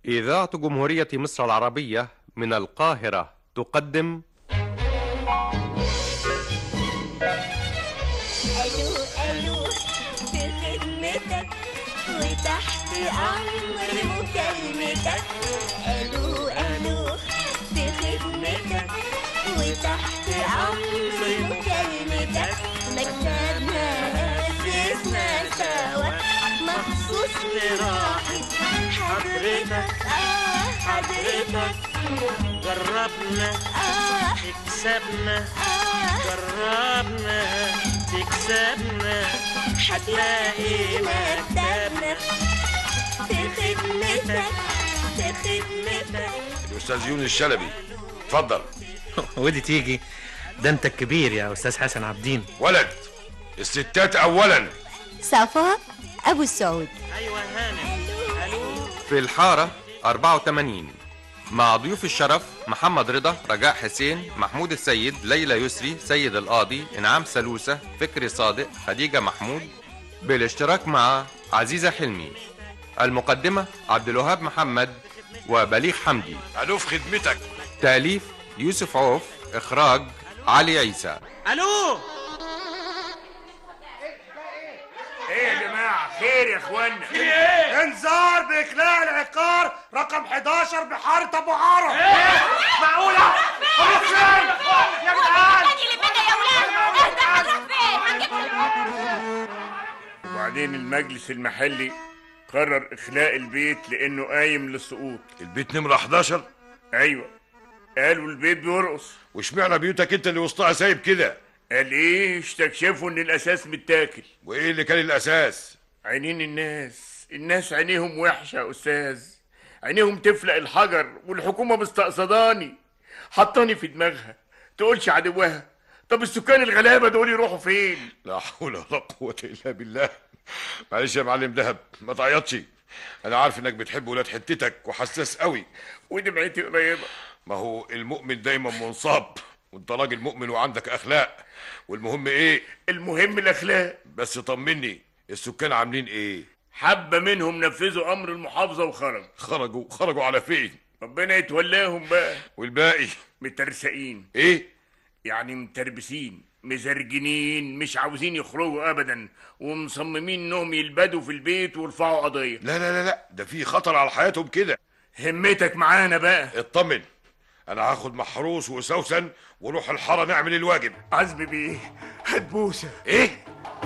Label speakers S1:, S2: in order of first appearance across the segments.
S1: إذاعة جمهورية مصر العربية من القاهرة تقدم
S2: الو الو في خدمتك وتحت امر مكالمتك الو الو في خدمتك وتحت امر مكالمتك مكتبنا اسسنا سوا مخصوص لراحة حضرتك اه حضرتك
S3: جربنا
S2: اه
S3: تكسبنا
S2: اه
S3: جربنا تكسبنا
S2: هتلاقي مكتبنا في خدمتك في خدمتك
S4: الاستاذ يونس الشلبي اتفضل
S5: ودي تيجي ده انت الكبير يا استاذ حسن عبدين
S4: ولد الستات اولا
S2: صفا ابو السعود
S3: ايوه هانم الو
S1: في الحارة 84 مع ضيوف الشرف محمد رضا رجاء حسين محمود السيد ليلى يسري سيد القاضي انعام سلوسة فكري صادق خديجة محمود بالاشتراك مع عزيزة حلمي المقدمة عبد الوهاب محمد وبليغ حمدي
S4: الو في خدمتك
S1: تأليف يوسف عوف إخراج علي عيسى
S3: الو
S6: ايه يا جماعه خير يا اخوانا في ايه انذار باخلاء العقار رقم 11 بحاره ابو عرب ايه معقوله هو فين يا جدعان وبعدين المجلس المحلي قرر اخلاء البيت لانه قايم للسقوط
S4: البيت نمره 11
S6: ايوه قالوا البيت بيرقص
S4: واشمعنى بيوتك انت اللي وسطها سايب كده
S6: قال ايه استكشفوا ان الاساس متاكل
S4: وايه اللي كان الاساس
S6: عينين الناس الناس عينيهم وحشة يا أستاذ عينيهم تفلق الحجر والحكومة مستقصداني حطاني في دماغها تقولش عدوها طب السكان الغلابة دول يروحوا فين
S4: لا حول ولا قوه الا بالله معلش يا معلم دهب ما تعيطش انا عارف انك بتحب ولاد حتتك وحساس قوي
S6: ودمعتي قريبة
S4: ما هو المؤمن دايما منصاب وانت راجل مؤمن وعندك اخلاق والمهم ايه
S6: المهم الأخلاق
S4: بس طمني السكان عاملين ايه
S6: حبة منهم نفذوا أمر المحافظة وخرج
S4: خرجوا خرجوا على فين
S6: ربنا يتولاهم بقى
S4: والباقي
S6: مترسقين
S4: ايه
S6: يعني متربسين مزرجنين مش عاوزين يخرجوا أبدا ومصممين إنهم يلبدوا في البيت ويرفعوا قضية
S4: لا لا لا لا ده في خطر على حياتهم كده
S6: همتك معانا بقى
S4: اطمن انا هاخد محروس وسوسن وروح الحاره نعمل الواجب
S6: عزمي بيه هتبوسه
S4: ايه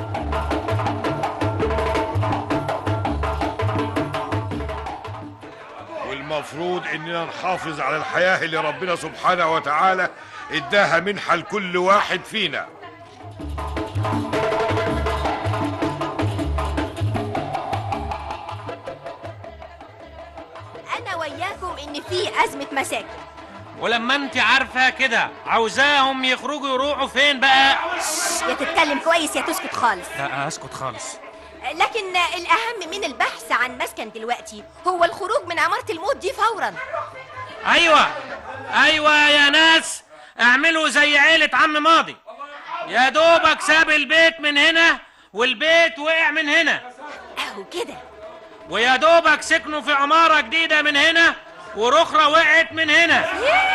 S4: والمفروض اننا نحافظ على الحياه اللي ربنا سبحانه وتعالى اداها منحه لكل واحد فينا
S2: انا وياكم ان في ازمه مساكن
S3: ولما انت عارفه كده عاوزاهم يخرجوا يروحوا فين بقى
S2: يا تتكلم كويس يا تسكت خالص
S5: لا اسكت خالص
S2: لكن الاهم من البحث عن مسكن دلوقتي هو الخروج من عماره الموت دي فورا
S3: ايوه ايوه يا ناس اعملوا زي عيلة عم ماضي يا دوبك ساب البيت من هنا والبيت وقع من هنا
S2: اهو كده
S3: ويا دوبك سكنوا في عمارة جديدة من هنا ورخرة وقعت من هنا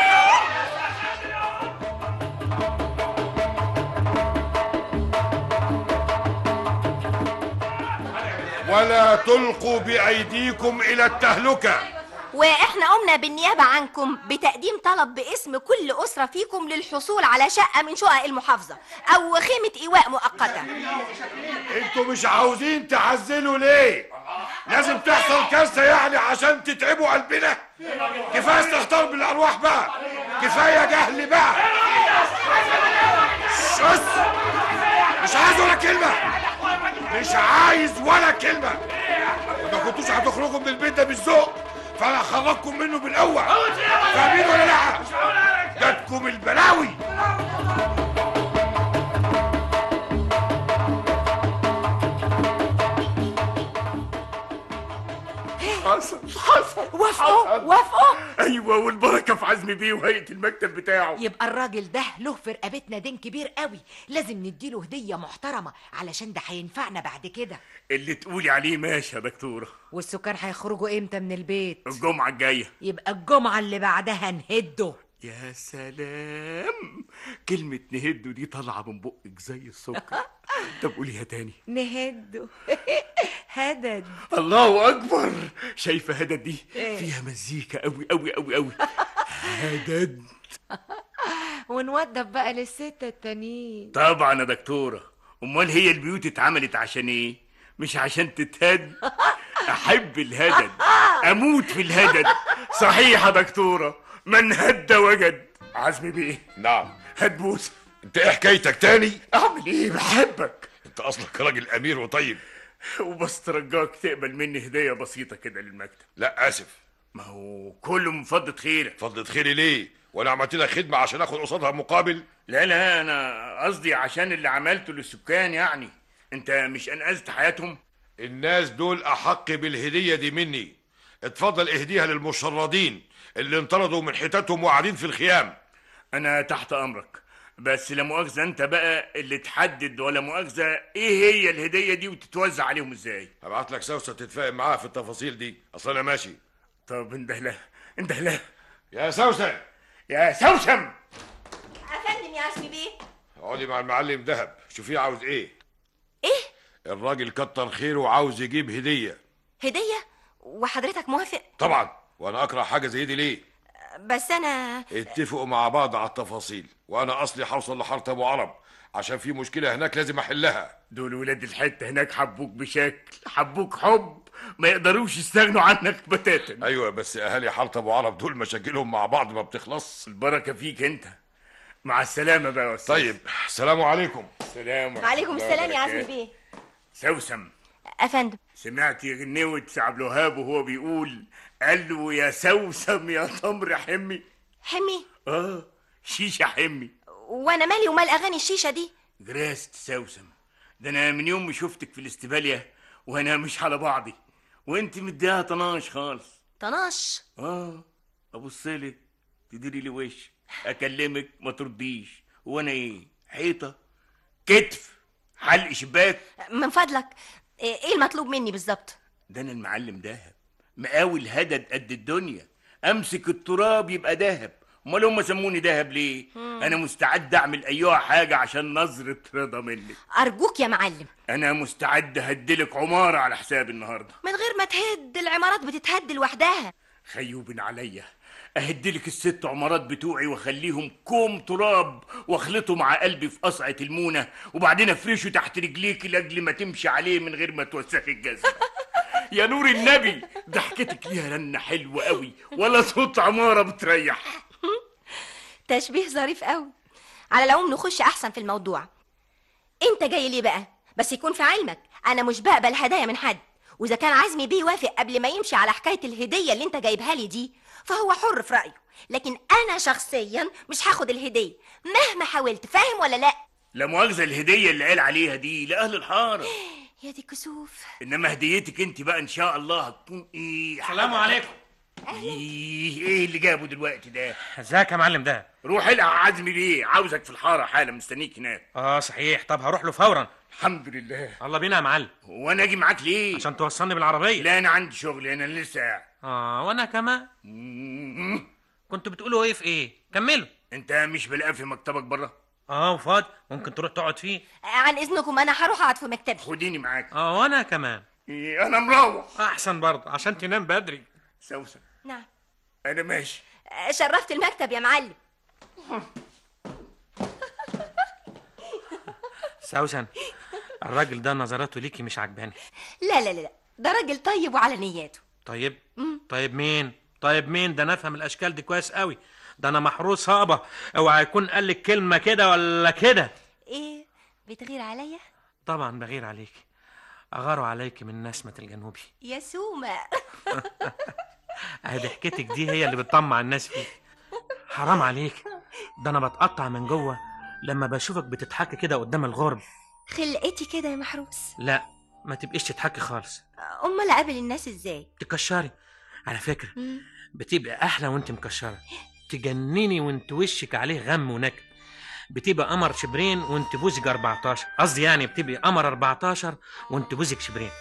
S4: ولا تلقوا بايديكم الى التهلكه
S2: واحنا قمنا بالنيابه عنكم بتقديم طلب باسم كل اسره فيكم للحصول على شقه من شقق المحافظه او خيمه ايواء مؤقته
S4: انتوا مش عاوزين تعزلوا ليه لازم تحصل كارثه يعني عشان تتعبوا قلبنا كفايه استهتار بالارواح بقى كفايه جهل بقى بس مش عايز ولا كلمه مش عايز ولا كلمه ما كنتوش هتخرجوا من البيت ده بالذوق فانا هخرجكم منه بالقوه فاهمين ولا لا جاتكم البلاوي
S6: حصل حصل
S2: وافقوا وافقوا
S6: ايوه والبركه في عزمي بيه وهيئه المكتب بتاعه
S7: يبقى الراجل ده له في رقبتنا دين كبير قوي لازم نديله هدية محترمة علشان ده هينفعنا بعد كده
S6: اللي تقولي عليه ماشي يا دكتوره
S7: والسكان هيخرجوا امتى من البيت
S6: الجمعه الجايه
S7: يبقى الجمعة اللي بعدها نهده
S6: يا سلام كلمة نهده دي طالعة من بقك زي السكر طب قوليها تاني
S7: نهده هدد
S6: الله أكبر شايفة هدد دي
S7: إيه؟
S6: فيها مزيكا أوي أوي أوي أوي هدد
S7: ونودف بقى للستة التانيين
S6: طبعا يا دكتورة أمال هي البيوت اتعملت عشان إيه؟ مش عشان تتهد أحب الهدد أموت في الهدد صحيح يا دكتورة من هد وجد عزمي بيه
S4: نعم
S6: هات بوسة
S4: انت ايه حكايتك تاني
S6: أعمل إيه بحبك
S4: انت اصلك راجل امير وطيب
S6: وبس ترجاك تقبل مني هدية بسيطة كده للمكتب
S4: لا اسف
S6: ما هو كله من فضة خيرك
S4: فضلت خيري ليه وانا عملت لك خدمه عشان اخد قصادها مقابل
S6: لا لا أنا قصدي عشان اللي عملته للسكان يعني أنت مش أنقذت حياتهم
S4: الناس دول احق بالهديه دي مني اتفضل اهديها للمشردين اللي انطردوا من حتتهم وقاعدين في الخيام
S6: أنا تحت أمرك بس لا مؤاخذة أنت بقى اللي تحدد ولا مؤاخذة إيه هي الهدية دي وتتوزع عليهم إزاي
S4: هبعت لك سوسه تتفاهم معاها في التفاصيل دي اصل انا ماشي
S6: طب انده له انده له
S4: يا سوسه
S6: يا سوسم
S2: افندم يا عزمي بيه
S4: اقعدي مع المعلم دهب شوفيه عاوز ايه
S2: ايه
S4: الراجل كتر خيره وعاوز يجيب هديه
S2: هديه وحضرتك موافق
S4: طبعا وانا اكره حاجه زي دي ليه
S2: بس انا
S4: اتفقوا مع بعض على التفاصيل وانا اصلي هوصل لحاره ابو عرب عشان في مشكله هناك لازم احلها
S6: دول ولاد الحتة هناك حبوك بشكل حبوك حب ما يقدروش يستغنوا عنك بتاتا
S4: ايوه بس اهالي حاره ابو عرب دول مشاكلهم مع بعض ما بتخلص
S6: البركة فيك انت مع السلامة بقى يا أستاذ
S4: طيب السلام عليكم
S6: سلام ورحمة
S2: وعليكم
S6: الله
S2: السلام يا عزمي
S6: وبركاته.
S2: بيه
S6: سوسم
S2: افندم
S6: سمعت غنوة عبد الوهاب وهو بيقول قال له يا سوسم يا تمر حمي
S2: حمي
S6: اه شيشة حمي
S2: وانا مالي ومال اغاني الشيشه دي
S6: جراست سوسم ده انا من يوم ما شفتك في الاستبالية وانا مش على بعضي وانت مديها طناش خالص
S2: طناش
S6: اه ابص لك تديري لي وش اكلمك ما ترديش وانا ايه حيطه كتف حلق شباك
S2: من فضلك ايه المطلوب مني بالظبط
S6: ده انا المعلم دهب مقاول هدد قد الدنيا امسك التراب يبقى دهب امال هم سموني دهب ليه انا مستعد اعمل ايها حاجه عشان نظره رضا منك
S2: ارجوك يا معلم
S6: انا مستعد اهدلك عماره على حسابي النهارده
S2: من غير ما تهد العمارات بتتهد لوحدها
S6: خيوب عليا اهدلك الست عمارات بتوعي واخليهم كوم تراب واخلطه مع قلبي في قصعة المونة وبعدين افرشه تحت رجليك لاجل ما تمشي عليه من غير ما توسخي الجزمة يا نور النبي ضحكتك ليها رنة حلوة قوي ولا صوت عمارة بتريح
S2: تشبيه ظريف قوي على العموم نخش احسن في الموضوع انت جاي ليه بقى بس يكون في علمك انا مش بقبل هدايا من حد واذا كان عزمي بيه وافق قبل ما يمشي على حكايه الهديه اللي انت جايبها لي دي فهو حر في رايه لكن انا شخصيا مش هاخد الهديه مهما حاولت فاهم ولا لا
S6: لا مؤاخذة الهدية اللي قال عليها دي لأهل الحارة
S2: يا دي كسوف
S6: إنما هديتك أنت بقى إن شاء الله هتكون إيه
S3: السلام عليكم
S6: إيه إيه اللي جابه دلوقتي ده
S3: ازيك يا معلم ده
S6: روح القى عزمي بيه عاوزك في الحارة حالا مستنيك هناك
S3: اه صحيح طب هروح له فورا
S6: الحمد لله
S3: الله بينا يا معلم
S6: وانا اجي معاك ليه
S3: عشان توصلني بالعربيه
S6: لا انا عندي شغل انا لسه قاعد
S3: اه وانا كمان
S6: مم.
S3: كنتوا بتقولوا ايه في ايه كملوا
S6: انت مش بلاقي في مكتبك بره
S3: اه وفاضي ممكن تروح تقعد فيه
S2: عن اذنكم انا هروح اقعد في مكتبي
S6: خديني معاك
S3: اه وانا كمان
S6: إيه، انا مروح
S3: احسن برضه عشان تنام بدري
S6: سوسن
S2: نعم
S6: انا ماشي
S2: شرفت المكتب يا معلم
S3: سوسن الراجل ده نظراته ليكي مش عجباني
S2: لا لا لا لا ده راجل طيب وعلى نياته
S3: طيب طيب مين طيب مين ده انا افهم الاشكال دي كويس قوي ده انا محروس هابه اوعى يكون قال لك كلمه كده ولا كده
S2: ايه بتغير عليا
S3: طبعا بغير عليك اغار عليك من نسمه الجنوبي
S2: يا سومة
S3: اهي ضحكتك دي هي اللي بتطمع الناس فيك حرام عليك ده انا بتقطع من جوه لما بشوفك بتضحكي كده قدام الغرب
S2: خلقتي كده يا محروس
S3: لا ما تبقيش تضحكي خالص
S2: امال اقابل الناس ازاي
S3: تكشري
S5: على فكره بتبقى احلى وانت مكشره تجنني وانت وشك عليه غم ونكد بتبقى قمر شبرين وانت بوزك 14 قصدي يعني بتبقى قمر 14 وانت بوزك شبرين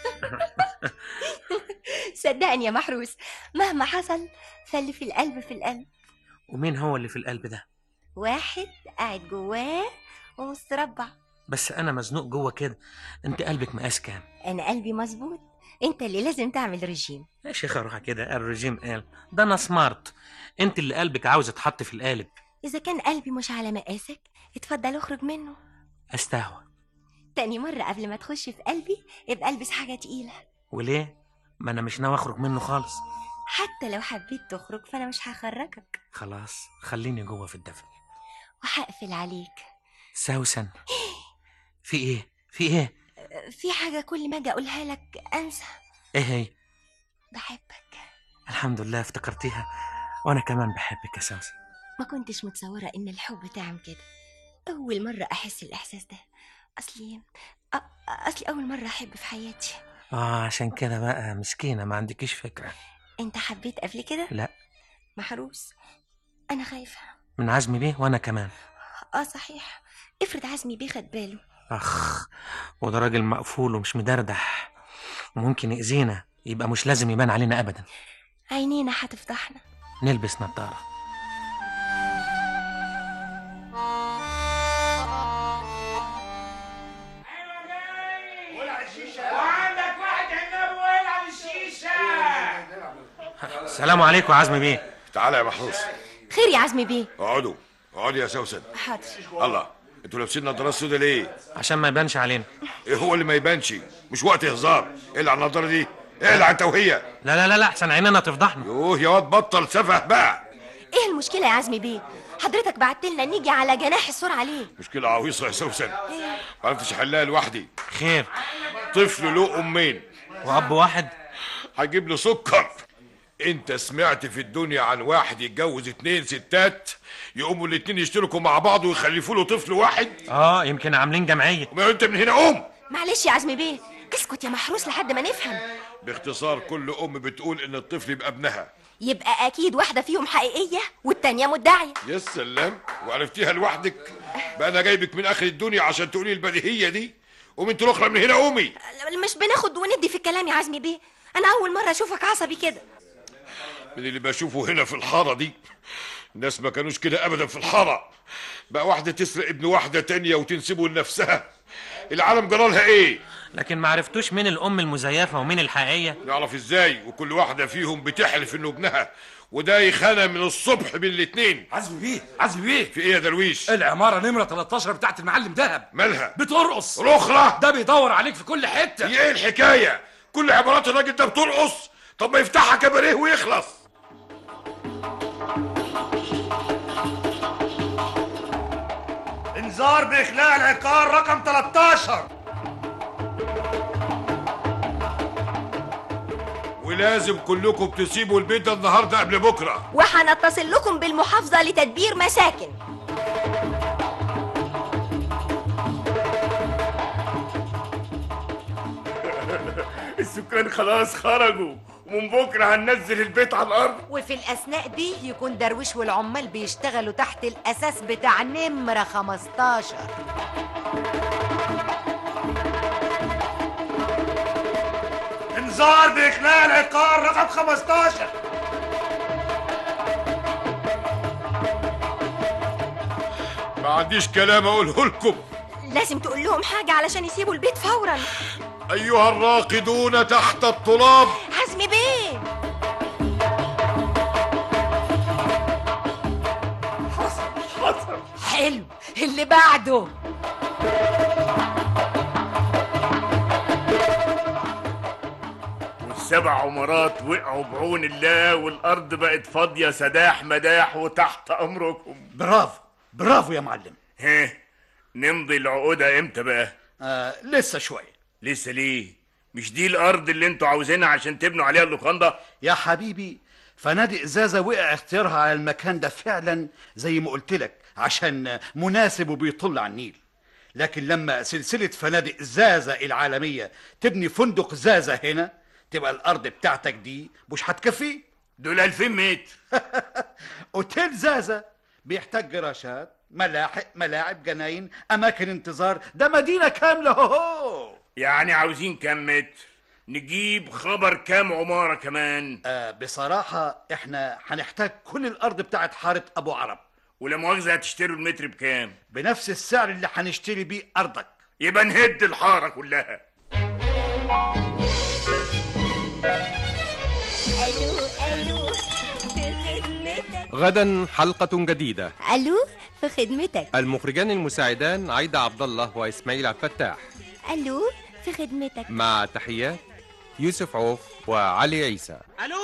S2: صدقني يا محروس مهما حصل فاللي في القلب في القلب
S5: ومين هو اللي في القلب ده
S2: واحد قاعد جواه ومستربع
S5: بس انا مزنوق جوه كده انت قلبك مقاس كام
S2: انا قلبي مظبوط انت اللي لازم تعمل رجيم
S5: يا شيخ روح كده الرجيم قال ده انا سمارت انت اللي قلبك عاوز يتحط في القالب
S2: اذا كان قلبي مش على مقاسك اتفضل اخرج منه
S5: استهوى
S2: تاني مرة قبل ما تخش في قلبي ابقى البس حاجة تقيلة
S5: وليه ما انا مش ناوي اخرج منه خالص
S2: حتى لو حبيت تخرج فانا مش هخرجك
S5: خلاص خليني جوه في الدفن
S2: وهقفل عليك
S5: سوسن في ايه في ايه
S2: في حاجة كل ما اجي اقولها لك انسى
S5: ايه هي
S2: بحبك
S5: الحمد لله افتكرتيها وانا كمان بحبك يا سوسن
S2: ما كنتش متصورة ان الحب تعمل كده اول مرة احس الاحساس ده اصلي أ... اصلي اول مرة احب في حياتي
S5: اه عشان كده بقى مسكينه ما عندكيش فكره
S2: انت حبيت قبل كده
S5: لا
S2: محروس انا خايفة
S5: من عزمي بيه وانا كمان
S2: اه صحيح افرض عزمي بيه خد باله
S5: اخ وده راجل مقفول ومش مدردح وممكن يأذينا يبقى مش لازم يبان علينا ابدا
S2: عينينا هتفضحنا
S5: نلبس نظاره
S3: وعندك واحد عناب ويلعب الشيشه
S5: السلام عليكم يا عزمي بيه
S4: تعالى يا محروس
S2: خير يا عزمي بيه
S4: اقعدوا اقعدوا يا سوسن
S2: حاضر
S4: الله انتوا لابسين نظارات سودا ليه؟
S5: عشان ما يبانش علينا
S4: ايه هو اللي ما يبانش؟ مش وقت هزار اقلع النضاره دي اقلع انت وهي
S5: لا لا لا لا احسن عيننا تفضحنا
S4: يوه يا واد بطل سفه بقى
S2: ايه المشكلة يا عزمي بيه حضرتك بعت لنا نيجي على جناح السرعة ليه
S4: مشكله عويصه يا سوسن ما عرفتش احلها لوحدي
S5: خير
S4: طفل له امين
S5: واب واحد
S4: هجيب له سكر انت سمعت في الدنيا عن واحد يتجوز اتنين ستات يقوموا الاتنين يشتركوا مع بعض ويخلفوا له طفل واحد
S5: اه يمكن عاملين جمعيه
S4: ما انت من هنا قوم
S2: معلش يا عزمي بيه اسكت يا محروس لحد ما نفهم
S4: باختصار كل ام بتقول ان الطفل يبقى ابنها
S2: يبقى اكيد واحدة فيهم حقيقية والتانية مدعية
S4: يا سلام وعرفتيها لوحدك بقى انا جايبك من اخر الدنيا عشان تقولي البديهيه دي قومي انت الاخرى من هنا قومي
S2: مش بناخد وندي في الكلام يا عزمي بيه انا اول مرة اشوفك عصبي كده
S4: من اللي بشوفه هنا في الحاره دي الناس ما كانوش كده ابدا في الحاره بقى واحده تسرق ابن واحده تانية وتنسبه لنفسها العالم جرالها ايه
S5: لكن ما عرفتوش مين الام المزيفه ومين الحقيقيه
S4: نعرف ازاي وكل واحده فيهم بتحلف انه ابنها وده يخانه من الصبح بين الاتنين
S8: عزمي بيه عزمي بيه
S4: في ايه يا درويش
S8: العمارة نمرة 13 بتاعت المعلم دهب
S4: مالها
S8: بترقص
S4: الاخرى
S8: ده بيدور عليك في كل حتة
S4: هي ايه الحكايه كل عبارات الراجل ده بترقص طب ما يفتحها كباريه ويخلص
S9: انذار باخلاء العقار رقم 13
S4: ولازم كلكم تسيبوا البيت ده النهارده قبل بكره
S2: وهنتصل لكم بالمحافظة لتدبير مساكن
S6: السكان خلاص خرجوا ومن بكره هننزل البيت على الارض
S7: وفي الأثناء دي يكون درويش والعمال بيشتغلوا تحت الأساس بتاع نمرة 15
S9: انذار باخلاء العقار رقم 15
S4: ما عنديش كلام اقوله لكم
S2: لازم تقول لهم حاجة علشان يسيبوا البيت فورا
S4: ايها الراقدون تحت التراب
S2: عزمي بيه
S7: حلو اللي بعده
S6: والسبع عمارات وقعوا بعون الله والارض بقت فاضيه سداح مداح وتحت امركم
S8: برافو برافو يا معلم
S6: ها نمضي العقودة امتى بقى
S8: آه لسه شوية
S6: لسه ليه مش دي الارض اللي انتوا عاوزينها عشان تبنوا عليها اللوكاندا
S8: يا حبيبي فنادق زازا وقع اختيارها على المكان ده فعلا زي ما قلت لك عشان مناسب وبيطل على النيل لكن لما سلسلة فنادق زازا العالمية تبني فندق زازا هنا تبقى الأرض بتاعتك دي مش هتكفي
S6: دول 2000 متر
S8: اوتيل زازا بيحتاج جراشات ملاحق ملاعب جناين اماكن انتظار ده مدينه كامله هو هو
S6: يعني عاوزين كام متر نجيب خبر كام عمارة كمان
S8: آه بصراحه احنا هنحتاج كل الارض بتاعت حاره ابو عرب
S6: ولا مؤاخذة هتشتروا المتر بكام
S8: بنفس السعر اللي هنشتري بيه ارضك
S6: يبقى نهد الحارة كلها
S2: الو الو في خدمتك
S1: غدا حلقة جديدة
S2: الو في خدمتك
S1: المخرجان المساعدان عايدة عبد الله وإسماعيل عبد الفتاح
S2: الو في خدمتك
S1: مع تحيات يوسف عوف وعلي عيسى
S3: الو